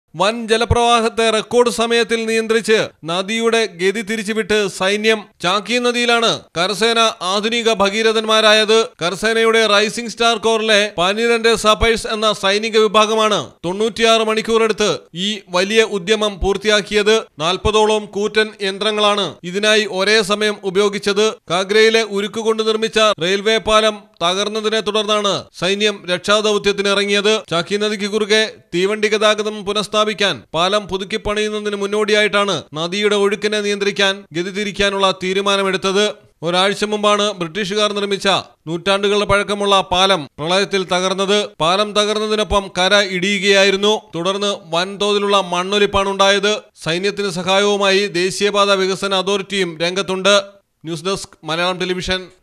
വൻ ജലപ്രവാഹത്തെ റെക്കോർഡ് സമയത്തിൽ നിയന്ത്രിച്ച് നദിയുടെ ഗതി തിരിച്ചുവിട്ട് സൈന്യം ചാക്കി നദിയിലാണ് കരസേന ആധുനിക ഭഗീരഥന്മാരായത് കരസേനയുടെ റൈസിംഗ് സ്റ്റാർ കോറിലെ പനിരണ്ട് സപ്പൈഴ്സ് എന്ന സൈനിക വിഭാഗമാണ് തൊണ്ണൂറ്റിയാറ് മണിക്കൂറെടുത്ത് ഈ വലിയ ഉദ്യമം പൂർത്തിയാക്കിയത് നാൽപ്പതോളം കൂറ്റൻ യന്ത്രങ്ങളാണ് ഇതിനായി ഒരേ സമയം ഉപയോഗിച്ചത് കാഗ്രയിലെ ഉരുക്കുകൊണ്ട് നിർമ്മിച്ച റെയിൽവേ പാലം തകർന്നതിനെ തുടർന്നാണ് സൈന്യം രക്ഷാദൌത്യത്തിന് ഇറങ്ങിയത് ചാക്കി നദിക്ക് കുറുകെ തീവണ്ടി ഗതാഗതം പുനഃസ്ഥാപിക്കാൻ പാലം പുതുക്കി പണിയുന്നതിന് മുന്നോടിയായിട്ടാണ് നദിയുടെ ഒഴുക്കിനെ നിയന്ത്രിക്കാൻ ഗതി തിരിക്കാനുള്ള തീരുമാനമെടുത്തത് ഒരാഴ്ച മുമ്പാണ് ബ്രിട്ടീഷുകാർ നിർമ്മിച്ച നൂറ്റാണ്ടുകളുടെ പഴക്കമുള്ള പാലം പ്രളയത്തിൽ തകർന്നത് പാലം തകർന്നതിനൊപ്പം കര ഇടിയുകയായിരുന്നു തുടർന്ന് വൻതോതിലുള്ള മണ്ണൊലിപ്പാണ് ഉണ്ടായത് സൈന്യത്തിന് സഹായവുമായി ദേശീയപാത വികസന അതോറിറ്റിയും രംഗത്തുണ്ട് ന്യൂസ് ഡെസ്ക് മലയാളം ടെലിവിഷൻ